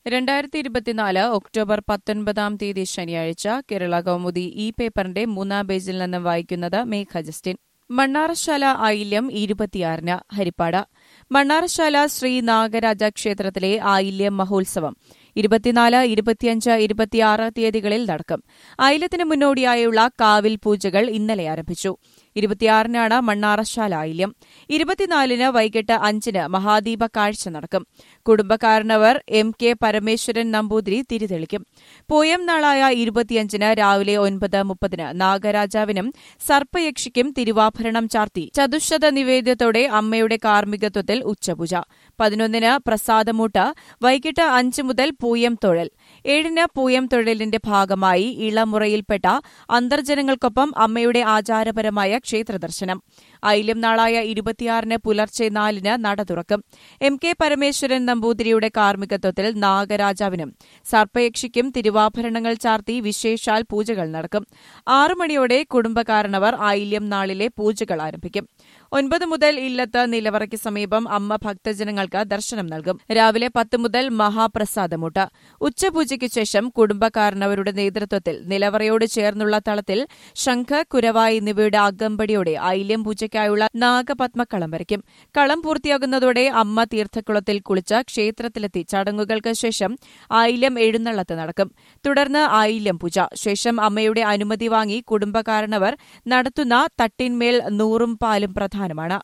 രണ്ടായിരത്തി ഇരുപത്തിനാല് ഒക്ടോബർ പത്തൊൻപതാം തീയതി ശനിയാഴ്ച കേരള കൗമുദി ഈ പേപ്പറിന്റെ മൂന്നാം പേജിൽ നിന്ന് വായിക്കുന്നത് മേഘ ജസ്റ്റിൻ മണ്ണാറശാല ആയില്യം ഇരുപത്തിയാറിന് ഹരിപ്പാട് മണ്ണാറശാല ശ്രീ നാഗരാജ ക്ഷേത്രത്തിലെ ആയില്യം മഹോത്സവം ഇരുപത്തിനാല് ഇരുപത്തിയഞ്ച് ഇരുപത്തിയാറ് തീയതികളിൽ നടക്കും ആയില്യത്തിന് മുന്നോടിയായുള്ള കാവിൽ പൂജകൾ ഇന്നലെ ആരംഭിച്ചു ഇരുപത്തിയാറിനാണ് മണ്ണാറശാല ആയില്യം ഇരുപത്തിനാലിന് വൈകിട്ട് അഞ്ചിന് മഹാദീപ കാഴ്ച നടക്കും കുടുംബക്കാരനവർ എം കെ പരമേശ്വരൻ നമ്പൂതിരി തിരിതെളിക്കും പൂയം നാളായ ഇരുപത്തിയഞ്ചിന് രാവിലെ ഒൻപത് മുപ്പതിന് നാഗരാജാവിനും സർപ്പയക്ഷിക്കും തിരുവാഭരണം ചാർത്തി ചതുശത നിവേദ്യത്തോടെ അമ്മയുടെ കാർമ്മികത്വത്തിൽ ഉച്ചപൂജ പതിനൊന്നിന് പ്രസാദമൂട്ട് വൈകിട്ട് അഞ്ച് മുതൽ പൂയം തൊഴൽ ഏഴിന് പൂയം തൊഴലിന്റെ ഭാഗമായി ഇളമുറയിൽപ്പെട്ട അന്തർജനങ്ങൾക്കൊപ്പം അമ്മയുടെ ആചാരപരമായ ക്ഷേത്രദർശനം ഐല്യം നാളായ ഇരുപത്തിയാറിന് പുലർച്ചെ നാലിന് നട തുറക്കും എം കെ പരമേശ്വരൻ നമ്പൂതിരിയുടെ കാർമ്മികത്വത്തിൽ നാഗരാജാവിനും സർപ്പയക്ഷിക്കും തിരുവാഭരണങ്ങൾ ചാർത്തി വിശേഷാൽ പൂജകൾ നടക്കും ആറു മണിയോടെ കുടുംബക്കാരനവർ ആയില്യം നാളിലെ പൂജകൾ ആരംഭിക്കും ഒൻപത് മുതൽ ഇല്ലത്ത് നിലവറയ്ക്ക് സമീപം അമ്മ ഭക്തജനങ്ങൾക്ക് ദർശനം നൽകും രാവിലെ പത്ത് മുതൽ മഹാപ്രസാദമൂട്ട് ഉച്ചപൂജയ്ക്ക് ശേഷം കുടുംബക്കാരനവരുടെ നേതൃത്വത്തിൽ നിലവറയോട് ചേർന്നുള്ള തളത്തിൽ ശംഖ് കുരവായി എന്നിവയുടെ അകമ്പടിയോടെ ഐല്യം പൂജയ്ക്കായുള്ള നാഗപത്മക്കളം വരയ്ക്കും കളം പൂർത്തിയാകുന്നതോടെ അമ്മ തീർത്ഥക്കുളത്തിൽ കുളിച്ച് ക്ഷേത്രത്തിലെത്തി ചടങ്ങുകൾക്ക് ശേഷം ആയില്യം എഴുന്നള്ളത്ത് നടക്കും തുടർന്ന് ആയില്യം പൂജ ശേഷം അമ്മയുടെ അനുമതി വാങ്ങി കുടുംബക്കാരനവർ നടത്തുന്ന തട്ടിന്മേൽ നൂറും പാലും പ്രധാനമാണ്